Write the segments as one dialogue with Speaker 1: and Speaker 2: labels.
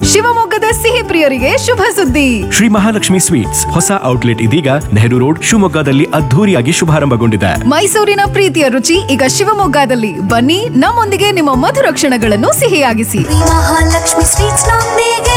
Speaker 1: ಶಿವಮೊಗ್ಗದ ಸಿಹಿ ಪ್ರಿಯರಿಗೆ ಶುಭ ಸುದ್ದಿ
Speaker 2: ಶ್ರೀ ಮಹಾಲಕ್ಷ್ಮಿ ಸ್ವೀಟ್ಸ್ ಹೊಸ ಔಟ್ಲೆಟ್ ಇದೀಗ ನೆಹರು ರೋಡ್ ಶಿವಮೊಗ್ಗದಲ್ಲಿ ಅದ್ಧೂರಿಯಾಗಿ ಶುಭಾರಂಭಗೊಂಡಿದೆ
Speaker 1: ಮೈಸೂರಿನ ಪ್ರೀತಿಯ ರುಚಿ ಈಗ ಶಿವಮೊಗ್ಗದಲ್ಲಿ ಬನ್ನಿ ನಮ್ಮೊಂದಿಗೆ ನಿಮ್ಮ ಮಧುರ ಕ್ಷಣಗಳನ್ನು ಸಿಹಿಯಾಗಿಸಿ
Speaker 3: ಮಹಾಲಕ್ಷ್ಮಿ ಸ್ವೀಟ್ಸ್ ನೊಂದಿಗೆ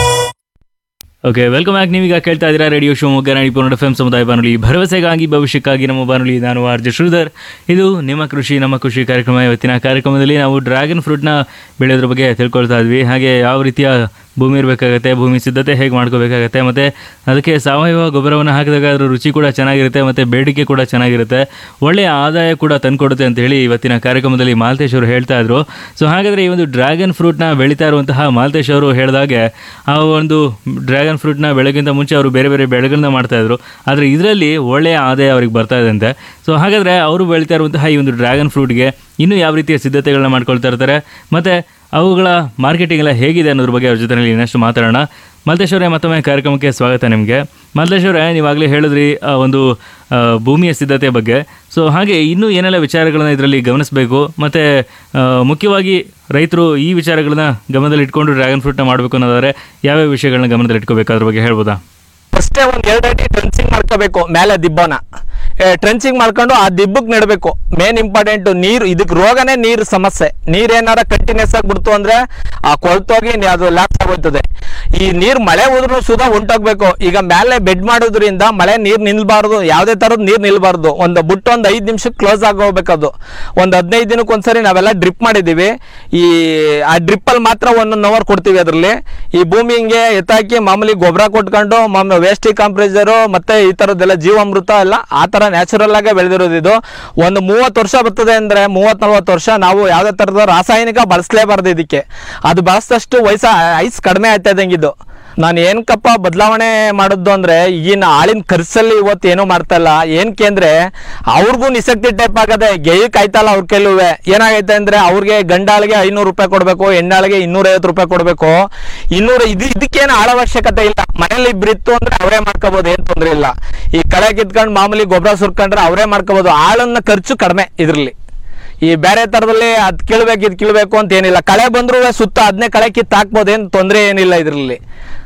Speaker 4: ಓಕೆ ವೆಲ್ಕಮ್ ಬ್ಯಾಕ್ ನೀವೀಗ ಕೇಳ್ತಾ ಇದ್ದೀರಾ radio Shivamogga Nadipura F M ಸಮುದಾಯ ಬಾನುಲಿ ಭರವಸೆಗಾಗಿ ಭವಿಷ್ಯಕ್ಕಾಗಿ ನಮ್ಮ ಬಾನುಲಿ ನಾನು ಆರ್ ಜೆ ಶ್ರೀಧರ್ ಇದು ನಿಮ್ಮ ಕೃಷಿ ನಮ್ಮ ಕೃಷಿ ಕಾರ್ಯಕ್ರಮ ಇವತ್ತಿನ ಕಾರ್ಯಕ್ರಮದಲ್ಲಿ ನಾವು ಡ್ರ್ಯಾಗನ್ ಫ್ರೂಟ್ನ ಬೆಳೆಯೋದ್ರ ಬಗ್ಗೆ ತಿಳ್ಕೊಳ್ತಾ ಇದ್ವಿ ಹಾಗೆ ಯಾವ ರೀತಿಯ ಭೂಮಿ ಇರಬೇಕಾಗತ್ತೆ ಭೂಮಿ ಸಿದ್ಧತೆ ಹೇಗೆ ಮಾಡ್ಕೋಬೇಕಾಗತ್ತೆ ಮತ್ತು ಅದಕ್ಕೆ ಸಾವಯವ ಗೊಬ್ಬರವನ್ನು ಹಾಕಿದಾಗ ಅದರ ರುಚಿ ಕೂಡ ಚೆನ್ನಾಗಿರುತ್ತೆ ಮತ್ತು ಬೇಡಿಕೆ ಕೂಡ ಚೆನ್ನಾಗಿರುತ್ತೆ ಒಳ್ಳೆಯ ಆದಾಯ ಕೂಡ ತಂದುಕೊಡುತ್ತೆ ಅಂತ ಹೇಳಿ ಇವತ್ತಿನ ಕಾರ್ಯಕ್ರಮದಲ್ಲಿ ಮಾಲ್ತೇಶ್ ಅವರು ಹೇಳ್ತಾ ಇದ್ರು ಸೊ ಹಾಗಾದರೆ ಈ ಒಂದು ಡ್ರ್ಯಾಗನ್ ಫ್ರೂಟ್ನ ಬೆಳೀತಾ ಇರುವಂತಹ ಮಾಲ್ತೇಶ್ ಅವರು ಹೇಳಿದಾಗೆ ಆ ಒಂದು ಡ್ರ್ಯಾಗನ್ ಫ್ರೂಟ್ನ ಬೆಳೆಗಿಂತ ಮುಂಚೆ ಅವರು ಬೇರೆ ಬೇರೆ ಬೆಳೆಗಳನ್ನ ಮಾಡ್ತಾ ಇದ್ರು ಆದರೆ ಇದರಲ್ಲಿ ಒಳ್ಳೆಯ ಆದಾಯ ಅವ್ರಿಗೆ ಬರ್ತಾ ಇದೆ ಅಂತೆ ಸೊ ಹಾಗಾದರೆ ಅವರು ಬೆಳೀತಾ ಇರುವಂತಹ ಈ ಒಂದು ಡ್ರ್ಯಾಗನ್ ಫ್ರೂಟ್ಗೆ ಇನ್ನೂ ಯಾವ ರೀತಿಯ ಸಿದ್ಧತೆಗಳನ್ನ ಮಾಡ್ಕೊಳ್ತಾ ಇರ್ತಾರೆ ಮತ್ತು ಅವುಗಳ ಮಾರ್ಕೆಟಿಂಗ್ ಎಲ್ಲ ಹೇಗಿದೆ ಅನ್ನೋದ್ರ ಬಗ್ಗೆ ಅವ್ರ ಜೊತೆಯಲ್ಲಿ ಇನ್ನಷ್ಟು ಮಾತಾಡೋಣ ಮಲ್ತೇಶ್ ಅವರೇ ಮತ್ತೊಮ್ಮೆ ಕಾರ್ಯಕ್ರಮಕ್ಕೆ ಸ್ವಾಗತ ನಿಮಗೆ ಮಲ್ತೇಶ್ ಅವರೇ ನೀವಾಗಲೇ ಹೇಳಿದ್ರಿ ಆ ಒಂದು ಆ, ಭೂಮಿಯ ಸಿದ್ಧತೆ ಬಗ್ಗೆ ಸೊ ಹಾಗೆ ಇನ್ನೂ ಏನೆಲ್ಲ ವಿಚಾರಗಳನ್ನ ಇದರಲ್ಲಿ ಗಮನಿಸಬೇಕು ಮತ್ತು ಮುಖ್ಯವಾಗಿ ರೈತರು ಈ ವಿಚಾರಗಳನ್ನ ಗಮನದಲ್ಲಿ ಇಟ್ಕೊಂಡು ಡ್ರ್ಯಾಗನ್ ಫ್ರೂಟ್ನ ಮಾಡಬೇಕು ಅನ್ನೋದಾದ್ರೆ ಯಾವ್ಯಾವ ವಿಷಯಗಳನ್ನ ಗಮನದಲ್ಲಿ ಇಟ್ಕೋಬೇಕು ಅದ್ರ ಬಗ್ಗೆ ಹೇಳ್ಬೋದಾ
Speaker 5: ಫಸ್ಟೇ ಒಂದ್ ಎರಡು ಅಡಿ ಟ್ರೆನ್ಸಿಂಗ್ ಮಾಡ್ಕೋಬೇಕು ಮೇಲೆ ದಿಬ್ಬನ ಟ್ರೆನ್ಸಿಂಗ್ ಮಾಡ್ಕೊಂಡು ಆ ದಿಬ್ಬಕ್ಕೆ ನೆಡಬೇಕು ಮೇನ್ ಇಂಪಾರ್ಟೆಂಟ್ ನೀರು ಇದಕ್ಕೆ ರೋಗನೇ ನೀರು ಸಮಸ್ಯೆ ನೀರ್ ಏನಾರ ಕಂಟಿನ್ಯೂಸ್ ಆಗಿ ಬಿಡ್ತು ಅಂದ್ರೆ ಆ ಕೊಳ್ತೋಗಿ ನಿ- ಅದು ಲ್ಯಾಪ್ಸ್ ಆಗೋಯ್ತದೆ ಈ ನೀರ್ ಮಳೆ ಹೋದ್ರೂ ಸುಧಾ ಉಂಟೋಗ್ಬೇಕು ಈಗ ಮೇಲೆ ಬೆಡ್ ಮಾಡೋದ್ರಿಂದ ಮಳೆ ನೀರ್ ನಿಲ್ಬಾರ್ದು ಯಾವುದೇ ತರದ್ ನೀರ್ ನಿಲ್ಬಾರ್ದು ಒಂದು ಬುಟ್ಟು ಒಂದು ಐದು ನಿಮಿಷಕ್ಕೆ ಕ್ಲೋಸ್ ಆಗೋಗ್ಬೇಕು ಅದು ಒಂದು ಹದಿನೈದು ದಿನಕ್ಕೆ ಒಂದ್ಸರಿ ನಾವೆಲ್ಲ ಡ್ರಿಪ್ ಮಾಡಿದ್ದೀವಿ ಈ ಆ ಡ್ರಿಪ್ಪಲ್ಲಿ ಮಾತ್ರ ಒಂದೊಂದು ಅವರ್ ಕೊಡ್ತೀವಿ ಅದರಲ್ಲಿ ಈ ಭೂಮಿ ಹಿಂಗೆ ಎತ್ತಾಕಿ ಮಾಮೂಲಿ ಗೊಬ್ಬರ ಕೊಟ್ಕೊಂಡು ಮಾಮೂಲಿ ವೇಸ್ಟ್ ಕಾಂಪ್ರೇಜರು ಮತ್ತೆ ಈ ಥರದ್ದೆಲ್ಲ ಜೀವಾಮೃತ ಎಲ್ಲ ಆ ಥರ ನ್ಯಾಚುರಲ್ ಆಗೇ ಬೆಳೆದಿರೋದು ಇದು ಒಂದು ಮೂವತ್ತು ವರ್ಷ ಬರ್ತದೆ ಅಂದರೆ ಮೂವತ್ತು ನಲ್ವತ್ತು ವರ್ಷ ನಾವು ಯಾವುದೇ ಥರದ ರಾಸಾಯನಿಕ ಬಳಸಲೇಬಾರ್ದು ಇದಕ್ಕೆ ಅದು ಬಳಸಿದಷ್ಟು ವಯಸ್ಸ ಐಸ್ ಕಡಿಮೆ ಆಯ್ತಾ ಇದ್ದಂಗಿದ್ದು ನಾನು ಏನಕ್ಕಪ್ಪ ಬದಲಾವಣೆ ಮಾಡಿದ್ದು ಅಂದ್ರೆ ಈಗಿನ ಆಳಿನ ಖರ್ಚಲ್ಲಿ ಇವತ್ತು ಏನೂ ಮಾಡ್ತಾ ಇಲ್ಲ ಏನಕ್ಕೆ ಅಂದ್ರೆ ಅವ್ರಿಗೂ ನಿಸಕ್ತಿ ಟೈಪ್ ಆಗದೆ ಗೆಯ್ಯಕ್ಕೆ ಆಯ್ತಲ್ಲ ಅವ್ರ ಕೆಲವೇ ಏನಾಗೈತೆ ಅಂದ್ರೆ ಅವ್ರಿಗೆ ಗಂಡಾಳಿಗೆ ಐನೂರು ರೂಪಾಯಿ ಕೊಡಬೇಕು ಹೆಣ್ಣಾಳಿಗೆ ಇನ್ನೂರೈವತ್ತು ರೂಪಾಯಿ ಕೊಡಬೇಕು ಇನ್ನೂರ ಇದು ಇದಕ್ಕೇನು ಆಳ ಅವಶ್ಯಕತೆ ಇಲ್ಲ ಮನೇಲಿ ಇಬ್ರು ಇತ್ತು ಅಂದ್ರೆ ಅವರೇ ಮಾಡ್ಕೋಬಹುದು ಏನು ತೊಂದರೆ ಇಲ್ಲ ಈ ಕಳೆ ಕಿತ್ಕೊಂಡು ಮಾಮೂಲಿ ಗೊಬ್ಬರ ಸುರ್ಕೊಂಡ್ರೆ ಅವರೇ ಮಾಡ್ಕೋಬಹುದು ಆಳನ್ನ ಖರ್ಚು ಕಡಿಮೆ ಇದ್ರಲ್ಲಿ ಈ ಬೇರೆ ತರದಲ್ಲಿ ಅದ್ ಕೀಳ್ಬೇಕು ಇದು ಕೀಳ್ಬೇಕು ಅಂತ ಏನಿಲ್ಲ ಕಳೆ ಬಂದ್ರು ಸುತ್ತ ಅದನ್ನೇ ಕಳೆ ಕಿತ್ತು ಹಾಕ್ಬೋದು ಏನು ತೊಂದರೆ ಏನಿಲ್ಲ ಇದರಲ್ಲಿ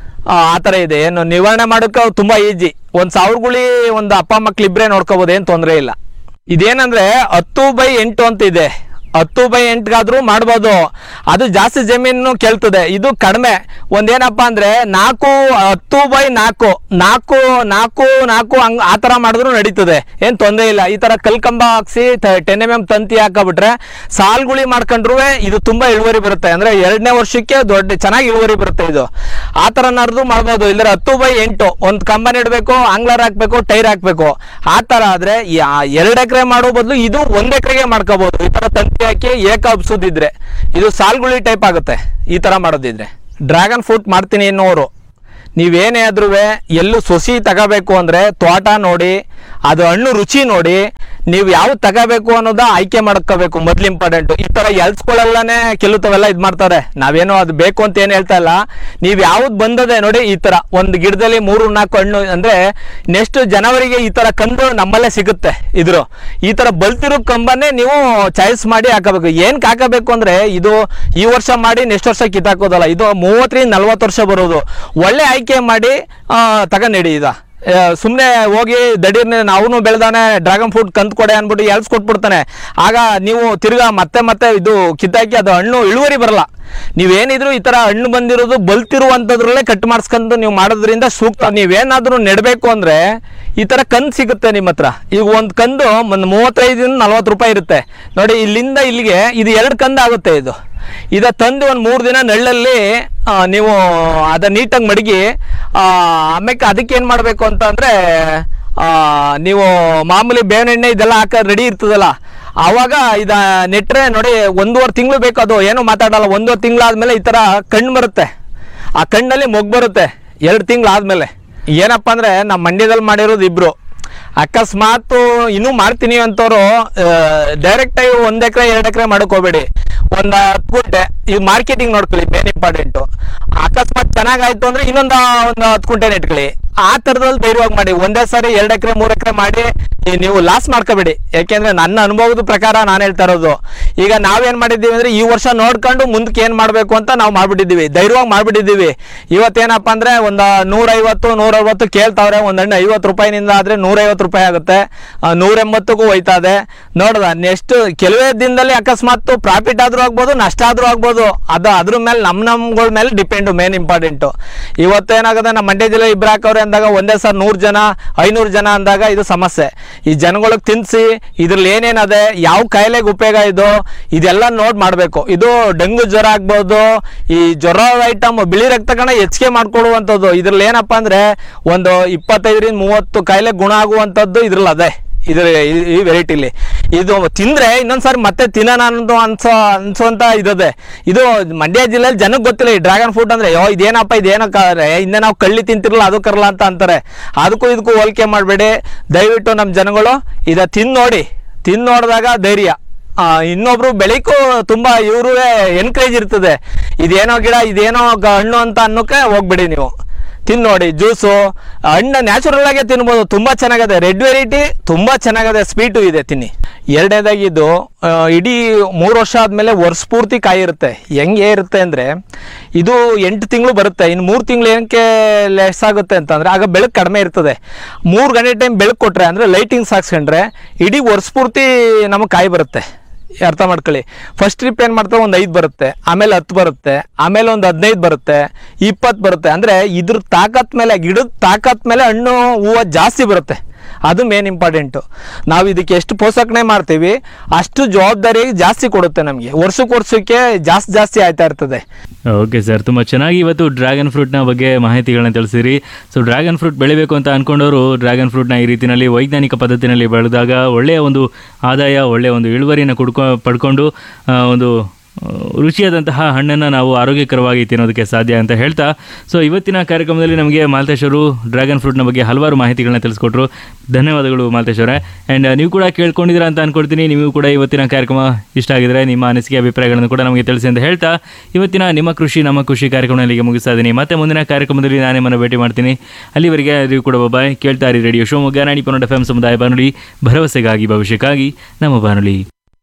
Speaker 5: ಆ ಥರ ಇದೆ ಏನು ನಿವಾರಣೆ ಮಾಡೋಕೆ ತುಂಬಾ ಈಜಿ ಒಂದು ಸಾವಿರ ಗುಳಿ ಒಂದು ಅಪ್ಪ ಮಕ್ಳು ಇಬ್ಬರೇ ನೋಡ್ಕೋಬೋದು ಏನು ತೊಂದರೆ ಇಲ್ಲ ಇದೇನಂದ್ರೆ ಹತ್ತು ಬೈ ಎಂಟು ಅಂತ ಇದೆ ಹತ್ತು ಬೈ ಎಂಟ್ಗಾದ್ರೂ ಮಾಡ್ಬೋದು ಅದು ಜಾಸ್ತಿ ಜಮೀನು ಕೇಳ್ತದೆ ಇದು ಕಡಿಮೆ ಒಂದೇನಪ್ಪ ಅಂದ್ರೆ ನಾಲ್ಕು ಹತ್ತು ಬೈ ನಾಲ್ಕು ನಾಲ್ಕು ನಾಲ್ಕು ನಾಲ್ಕು ಹಂಗ್ ಆ ಥರ ಮಾಡಿದ್ರು ನಡೀತದೆ ಏನು ತೊಂದರೆ ಇಲ್ಲ ಈ ಥರ ಕಲ್ಕಂಬ ಹಾಕ್ಸಿ ಟೆನ್ ಎಮ್ ಎಮ್ ತಂತಿ ಹಾಕಬಿಟ್ರೆ ಸಾಲ್ಗುಳಿ ಮಾಡ್ಕೊಂಡ್ರು ಇದು ತುಂಬಾ ಇಳುವರಿ ಬರುತ್ತೆ ಅಂದ್ರೆ ಎರಡನೇ ವರ್ಷಕ್ಕೆ ದೊಡ್ಡ ಚೆನ್ನಾಗಿ ಇಳುವರಿ ಬರುತ್ತೆ ಇದು ಆ ಥರ ನಾರ್ದು ಮಾಡ್ಬೋದು ಇಲ್ಲದ್ರೆ ಹತ್ತು ಬೈ ಎಂಟು ಒಂದು ಕಂಬ ನೆಡಬೇಕು ಆಂಗ್ಲರ್ ಹಾಕ್ಬೇಕು ಟೈರ್ ಹಾಕ್ಬೇಕು ಆ ಥರ ಆದ್ರೆ ಎರಡು ಎಕರೆ ಮಾಡೋ ಬದಲು ಇದು ಒಂದ್ ಎಕರೆಗೆ ಮಾಡ್ಕೋಬಹುದು ಈ ತರ ತಂತಿ ಹಾಕಿ ಏಕ ಹಬ್ಸೋದಿದ್ರೆ ಇದು ಸಾಲ್ಗುಳಿ ಟೈಪ್ ಆಗುತ್ತೆ ಈ ತರ ಮಾಡೋದಿದ್ರೆ ಡ್ರ್ಯಾಗನ್ ಫ್ರೂಟ್ ಮಾಡ್ತೀನಿ ಅನ್ನೋರು ನೀವೇನೇ ಆದ್ರೂ ಎಲ್ಲೂ ಸೊಸಿ ತಗೋಬೇಕು ಅಂದ್ರೆ ತೋಟ ನೋಡಿ ಅದು ಹಣ್ಣು ರುಚಿ ನೋಡಿ ನೀವು ಯಾವ್ದು ತಗೋಬೇಕು ಅನ್ನೋದ ಆಯ್ಕೆ ಮಾಡ್ಕೋಬೇಕು ಮೊದ್ಲು ಇಂಪಾರ್ಟೆಂಟ್ ಈ ತರ ಎಲ್ಸ್ಕೊಳ್ಳಲ್ಲೇ ಕೆಲವು ಇದು ಮಾಡ್ತಾರೆ ನಾವೇನೋ ಅದು ಬೇಕು ಅಂತ ಏನು ಹೇಳ್ತಾ ಇಲ್ಲ ನೀವು ಯಾವ್ದು ಬಂದದೆ ನೋಡಿ ಈ ತರ ಒಂದು ಗಿಡದಲ್ಲಿ ಮೂರು ನಾಲ್ಕು ಹಣ್ಣು ಅಂದ್ರೆ ನೆಕ್ಸ್ಟ್ ಜನವರಿಗೆ ಈ ತರ ಕಂದು ನಮ್ಮಲ್ಲೇ ಸಿಗುತ್ತೆ ಇದ್ರು ಈ ತರ ಬಲ್ತಿರೋ ಕಂಬನ್ನೇ ನೀವು ಚಾಯ್ಸ್ ಮಾಡಿ ಹಾಕಬೇಕು ಏನಕ್ಕೆ ಹಾಕಬೇಕು ಅಂದ್ರೆ ಇದು ಈ ವರ್ಷ ಮಾಡಿ ನೆಕ್ಸ್ಟ್ ವರ್ಷ ಕಿತ್ತಾಕೋದಲ್ಲ ಇದು ಮೂವತ್ತರಿಂದ ನಲ್ವತ್ತು ವರ್ಷ ಬರೋದು ಒಳ್ಳೆ ಆಯ್ಕೆ ಮಾಡಿ ತಗೊಂಡಿಡಿ ಇದ ಸುಮ್ಮನೆ ಹೋಗಿ ದಡೀರ್ನೆ ಅವನು ಬೆಳೆದಾನೆ ಡ್ರ್ಯಾಗನ್ ಫ್ರೂಟ್ ಕಂತ್ ಕೊಡೆ ಅನ್ಬಿಟ್ಟು ಎಲ್ಸ್ ಕೊಟ್ಬಿಡ್ತಾನೆ ಆಗ ನೀವು ತಿರ್ಗಾ ಮತ್ತೆ ಮತ್ತೆ ಇದು ಕಿತ್ತಾಕಿ ಅದು ಹಣ್ಣು ಇಳುವರಿ ಬರಲ್ಲ ನೀವೇನಿದ್ರು ಈ ತರ ಹಣ್ಣು ಬಂದಿರೋದು ಬಲ್ತಿರುವಂಥದ್ರಲ್ಲೇ ಕಟ್ ಮಾಡಿಸ್ಕೊಂಡು ನೀವು ಮಾಡೋದ್ರಿಂದ ಸೂಕ್ತ ನೀವೇನಾದ್ರೂ ನೆಡಬೇಕು ಅಂದ್ರೆ ಈ ತರ ಕಂದ್ ಸಿಗುತ್ತೆ ನಿಮ್ಮ ಹತ್ರ ಈಗ ಒಂದು ಕಂದು ಒಂದು ಮೂವತ್ತೈದರಿಂದ ನಲ್ವತ್ತು ರೂಪಾಯಿ ಇರುತ್ತೆ ನೋಡಿ ಇಲ್ಲಿಂದ ಇಲ್ಲಿಗೆ ಇದು ಎರಡು ಕಂದ ಆಗುತ್ತೆ ಇದು ಇದ ತಂದು ಒಂದು ಮೂರು ದಿನ ನೆಳ್ಳಲ್ಲಿ ಆ, ನೀವು ಅದ ನೀಟಾಗಿ ಮಡಗಿ ಆ, ಆಮೇಲೆ ಅದಕ್ಕೆ ಏನು ಮಾಡಬೇಕು ಅಂತ ಅಂದರೆ ನೀವು ಮಾಮೂಲಿ ಬೇವಿನ ಎಣ್ಣೆ ಇದೆಲ್ಲ ಹಾಕ ರೆಡಿ ಇರ್ತದಲ್ಲ ಆವಾಗ ಇದ ನೆಟ್ರೆ ನೋಡಿ ಒಂದೂವರೆ ತಿಂಗಳು ಬೇಕು ಅದು ಏನು ಮಾತಾಡಲ್ಲ ಒಂದೂವರೆ ತಿಂಗಳಾದ್ಮೇಲೆ ಈ ಥರ ಕಣ್ಣು ಬರುತ್ತೆ ಆ ಕಣ್ಣಲ್ಲಿ ಮೊಗ್ಗು ಬರುತ್ತೆ ಎರಡು ತಿಂಗಳಾದ್ಮೇಲೆ ಏನಪ್ಪ ಅಂದರೆ ನಮ್ಮ ಮಂಡ್ಯದಲ್ಲಿ ಮಾಡಿರೋದು ಇಬ್ರು ಅಕಸ್ಮಾತ್ ಇನ್ನೂ ಮಾಡ್ತೀನಿ ಅಂತವ್ರು ಡೈರೆಕ್ಟಾಗಿ ಒಂದು ಎಕರೆ ಎರಡು ಎಕರೆ ಮಾಡಕ್ ಹೋಗ್ಬೇಡಿ ಒಂದು ಹತ್ತು ಗುಂಟೆ ಈ ಮಾರ್ಕೆಟಿಂಗ್ ನೋಡ್ಕೊಳ್ಳಿ ಮೇನ್ ಇಂಪಾರ್ಟೆಂಟು ಅಕಸ್ಮಾತ್ ಚೆನ್ನಾಗಾಯ್ತು ಅಂದ್ರೆ ಇನ್ನೊಂದು ಒಂದು ಹತ್ತು ಗುಂಟೆ ನೆಟ್ಕೊಳ್ಳಿ ಆ ತರದಲ್ಲಿ ಧೈರ್ಯವಾಗಿ ಮಾಡಿ ಒಂದೇ ಸಾರಿ ಎರಡು ಎಕರೆ ಮೂರು ಎಕರೆ ಮಾಡಿ ಈ ನೀವು ಲಾಸ್ ಮಾಡ್ಕೋಬೇಡಿ ಯಾಕೆಂದ್ರೆ ನನ್ನ ಅನುಭವದ ಪ್ರಕಾರ ನಾನು ಹೇಳ್ತಾ ಇರೋದು ಈಗ ನಾವೇನ್ ಮಾಡಿದ್ದೀವಿ ಅಂದ್ರೆ ಈ ವರ್ಷ ನೋಡ್ಕೊಂಡು ಮುಂದಕ್ಕೆ ಏನ್ ಮಾಡ್ಬೇಕು ಅಂತ ನಾವು ಮಾಡ್ಬಿಟ್ಟಿದ್ದೀವಿ ಧೈರ್ಯವಾಗಿ ಮಾಡ್ಬಿಟ್ಟಿದ್ದೀವಿ ಇವತ್ತೇನಪ್ಪ ಅಂದ್ರೆ ಒಂದು ನೂರೈವತ್ತು ನೂರೈವತ್ತು ಕೇಳ್ತಾವ್ರೆ ಒಂದ್ ಹಣ್ಣು ಐವತ್ತು ರೂಪಾಯಿನಿಂದ ಆದ್ರೆ ನೂರೈವತ್ತು ರೂಪಾಯಿ ಆಗುತ್ತೆ ಆ, ನೂರ ಎಂಬತ್ತಕ್ಕೂ ಹೋಯ್ತಾ ಇದೆ ನೋಡ್ದ ನೆಕ್ಸ್ಟ್ ಕೆಲವೇ ದಿನದಲ್ಲಿ ಅಕಸ್ಮಾತ್ ಪ್ರಾಫಿಟ್ ಆದ್ರೂ ಆಗ್ಬೋದು ನಷ್ಟ ಆದ್ರೂ ಆಗ್ಬೋದು ಅದು ಅದ್ರ ಮೇಲೆ ನಮ್ ನಮ್ಗಳ ಮೇಲೆ ಡಿಪೆಂಡ್ ಮೇನ್ ಇಂಪಾರ್ಟೆಂಟ್ ಇವತ್ತೇನಾಗದೆ ನಮ್ಮ ಮಂಡ್ಯ ಜಿಲ್ಲೆ ಇಬ್ರು ಹಾಕವ್ರೆ ಅಂದಾಗ ಒಂದೇ ಸರ್ ನೂರು ಜನ ಐನೂರು ಜನ ಅಂದಾಗ ಇದು ಸಮಸ್ಯೆ ಈ ಜನಗಳಿಗೆ ತಿನ್ಸಿ ಇದ್ರಲ್ಲಿ ಏನೇನದೆ ಯಾವ ಕಾಯಿಲೆಗೆ ಉಪಯೋಗ ಇದು ಇದೆಲ್ಲ ನೋಡ್ ಮಾಡಬೇಕು ಇದು ಡೆಂಗು ಜ್ವರ ಆಗ್ಬೋದು ಈ ಜ್ವರ ಐಟಮ್ ಬಿಳಿ ರಕ್ತ ಕಣ ಹೆಚ್ಚಿಗೆ ಮಾಡ್ಕೊಡುವಂಥದ್ದು ಇದ್ರಲ್ಲಿ ಏನಪ್ಪಾ ಅಂದ್ರೆ ಒಂದು ಇಪ್ಪತ್ತೈದರಿಂದ ಮೂವತ್ತು ಕಾಯಿಲೆ ಗುಣ ಆಗುವಂಥದ್ದು ಇದ್ರಲ್ಲಿ ಅದೇ ಇದ್ರ ಈ- ಈ ವೆರೈಟಿಲಿ ಇದು ತಿಂದ್ರೆ ಇನ್ನೊಂದ್ಸಾರಿ ಮತ್ತೆ ತಿನ್ನೋಣ ಅನ್ನೋದು ಅನ್ಸೋ ಅನ್ಸೋಂತ ಇರೋದೆ ಇದು ಮಂಡ್ಯ ಜಿಲ್ಲೆಯಲ್ಲಿ ಜನಕ್ಕೆ ಗೊತ್ತಿಲ್ಲ ಈ ಡ್ರ್ಯಾಗನ್ ಫ್ರೂಟ್ ಅಂದ್ರೆ ಯೋ ಇದೇನಪ್ಪ ಇದೇನೋ ಹಿಂದೆ ನಾವು ಕಳ್ಳಿ ತಿಂತಿರಲ್ಲ ಅದು ಕರಲ್ಲ ಅಂತ ಅಂತಾರೆ ಅದಕ್ಕೂ ಇದಕ್ಕೂ ಹೋಲಿಕೆ ಮಾಡಬೇಡಿ ದಯವಿಟ್ಟು ನಮ್ಮ ಜನಗಳು ಇದ ತಿಂದು ನೋಡಿ ತಿಂದು ನೋಡಿದಾಗ ಧೈರ್ಯ ಆ, ಇನ್ನೊಬ್ರು ಬೆಳಿಕು ತುಂಬಾ ಇವ್ರೂ ಎನ್ಕರೇಜ್ ಇರ್ತದೆ ಇದೇನೋ ಗಿಡ ಇದೇನೋ ಗ- ಹಣ್ಣು ಅಂತ ಅನ್ನೋಕೆ ಹೋಗ್ಬಿಡಿ ನೀವು ತಿನ್ ನೋಡಿ ಜ್ಯೂಸು ಹಣ್ಣು ನ್ಯಾಚುರಲ್ ಆಗೇ ತಿನ್ಬೋದು ತುಂಬಾ ಚೆನ್ನಾಗಿದೆ ರೆಡ್ ವೆರೈಟಿ ತುಂಬಾ ಚೆನ್ನಾಗಿದೆ ಸ್ವೀಟು ಇದೆ ತಿನ್ನಿ ಎರಡನೇದಾಗಿ ಇದು ಆ, ಇಡೀ ಮೂರು ವರ್ಷ ಆದ್ಮೇಲೆ ವರ್ಷ ಪೂರ್ತಿ ಕಾಯಿ ಇರುತ್ತೆ ಹೆಂಗೆ ಇರುತ್ತೆ ಅಂದ್ರೆ ಇದು ಎಂಟು ತಿಂಗಳು ಬರುತ್ತೆ ಇನ್ನು ಮೂರು ತಿಂಗಳು ಏನಕ್ಕೆ ಲೆಸ್ ಆಗುತ್ತೆ ಅಂತಂದ್ರೆ ಆಗ ಬೆಳಕು ಕಡಿಮೆ ಇರ್ತದೆ ಮೂರು ಗಂಟೆ ಟೈಮ್ ಬೆಳಕು ಕೊಟ್ರೆ ಅಂದ್ರೆ ಲೈಟಿಂಗ್ಸ್ ಹಾಕ್ಸ್ಕೊಂಡ್ರೆ ಇಡೀ ವರ್ಷ ಪೂರ್ತಿ ನಮಗೆ ಕಾಯಿ ಬರುತ್ತೆ ಅರ್ಥ ಮಾಡ್ಕೊಳ್ಳಿ ಫಸ್ಟ್ ಟ್ರಿಪ್ ಏನು ಮಾಡ್ತಾರೆ ಒಂದು ಐದು ಬರುತ್ತೆ ಆಮೇಲೆ ಹತ್ತು ಬರುತ್ತೆ ಆಮೇಲೆ ಒಂದು ಹದಿನೈದು ಬರುತ್ತೆ ಇಪ್ಪತ್ತು ಬರುತ್ತೆ ಅಂದರೆ ಇದ್ರ ತಾಕತ್ ಮೇಲೆ ಗಿಡದ ತಾಕತ್ ಮೇಲೆ ಹಣ್ಣು ಹೂವು ಜಾಸ್ತಿ ಬರುತ್ತೆ ಅದು ಮೇನ್ ಇಂಪಾರ್ಟೆಂಟು ನಾವು ಇದಕ್ಕೆ ಎಷ್ಟು ಪೋಷಣೆ ಮಾಡ್ತೀವಿ ಅಷ್ಟು ಜವಾಬ್ದಾರಿ ಜಾಸ್ತಿ ಕೊಡುತ್ತೆ ನಮಗೆ ವರ್ಷಕ್ಕೆ ವರ್ಷಕ್ಕೆ ಜಾಸ್ತಿ ಜಾಸ್ತಿ ಆಯ್ತಾ ಇರ್ತದೆ
Speaker 4: ಓಕೆ ಸರ್ ತುಂಬ ಚೆನ್ನಾಗಿ ಇವತ್ತು ಡ್ರ್ಯಾಗನ್ ಫ್ರೂಟ್ನ ಬಗ್ಗೆ ಮಾಹಿತಿಗಳನ್ನ ತಿಳಿಸಿರಿ ಸೊ ಡ್ರ್ಯಾಗನ್ ಫ್ರೂಟ್ ಬೆಳಿಬೇಕು ಅಂತ ಅಂದ್ಕೊಂಡವರು ಡ್ರ್ಯಾಗನ್ ಫ್ರೂಟ್ನ ಈ ರೀತಿಯಲ್ಲಿ ವೈಜ್ಞಾನಿಕ ಪದ್ಧತಿನಲ್ಲಿ ಬೆಳೆದಾಗ ಒಳ್ಳೆಯ ಒಂದು ಆದಾಯ ಒಳ್ಳೆಯ ಒಂದು ಇಳುವರಿನ ಕುಡ್ಕೊ ಪಡ್ಕೊಂಡು ಆ, ಒಂದು ಆ, ರುಚಿಯಾದಂತಹ ಹಣ್ಣನ್ನು ನಾವು ಆರೋಗ್ಯಕರವಾಗಿ ತಿನ್ನೋದಕ್ಕೆ ಸಾಧ್ಯ ಅಂತ ಹೇಳ್ತಾ ಸೊ ಇವತ್ತಿನ ಕಾರ್ಯಕ್ರಮದಲ್ಲಿ ನಮಗೆ ಮಾಲ್ತೇಶ್ ಅವರು ಡ್ರ್ಯಾಗನ್ ಫ್ರೂಟ್ನ ಬಗ್ಗೆ ಹಲವಾರು ಮಾಹಿತಿಗಳನ್ನ ತಿಳಿಸ್ಕೊಟ್ರು ಧನ್ಯವಾದಗಳು ಮಾಲ್ತೇಶ್ ಅವರೇ ಆ್ಯಂಡ್ ನೀವು ಕೂಡ ಕೇಳ್ಕೊಂಡಿದ್ದೀರಾ ಅಂತ ಅನ್ಕೊಳ್ತೀನಿ ನೀವು ಕೂಡ ಇವತ್ತಿನ ಕಾರ್ಯಕ್ರಮ ಇಷ್ಟ ಆಗಿದ್ರೆ ನಿಮ್ಮ ಅನಿಸಿಕೆ ಅಭಿಪ್ರಾಯಗಳನ್ನು ಕೂಡ ನಮಗೆ ತಿಳಿಸಿ ಅಂತ ಹೇಳ್ತಾ ಇವತ್ತಿನ ನಿಮ್ಮ ಕೃಷಿ ನಮ್ಮ ಖುಷಿ ಕಾರ್ಯಕ್ರಮ ಇಲ್ಲಿಗೆ ಮುಗಿಸ್ತಾ ಇದ್ದೀನಿ ಮತ್ತೆ ಮುಂದಿನ ಕಾರ್ಯಕ್ರಮದಲ್ಲಿ ನಾನೇ ಮನ ಭೇಟಿ ಮಾಡ್ತೀನಿ ಅಲ್ಲಿವರೆಗೆ ನೀವು ಕೂಡ ಬಾಯ್ ಕೇಳ್ತಾ ಇರಿ ರೇಡಿಯೋ ಶಿವಮೊಗ್ಗ ನಾಡಿ ಪನ್ನಡ ಎಫ್ ಎಂ ಸಮುದಾಯ ಬಾನುಲಿ ಭರವಸೆಗಾಗಿ ಭವಿಷ್ಯಕ್ಕಾಗಿ ನಮ್ಮ ಬಾನುಲಿ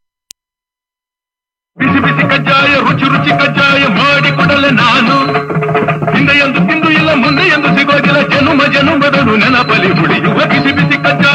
Speaker 6: ಬಿಸಿ ಬಿಸಿ ಕಜ್ಜಾಯ ರುಚಿ ರುಚಿ ಕಜ್ಜಾಯ ಮಾಡಿಕೊಡಲೆ ನಾನು ಹಿಂದೆ ಎಂದು ತಿಂದು ಇಲ್ಲ ಮುಂದೆ ಎಂದು ಸಿಗೋದಿಲ್ಲ ಜನುಮ ಜನುಮದನು ನೆನಪಲಿ ಉಳಿಯುವ ಬಿಸಿ ಬಿಸಿ ಕಜ್ಜಾಯ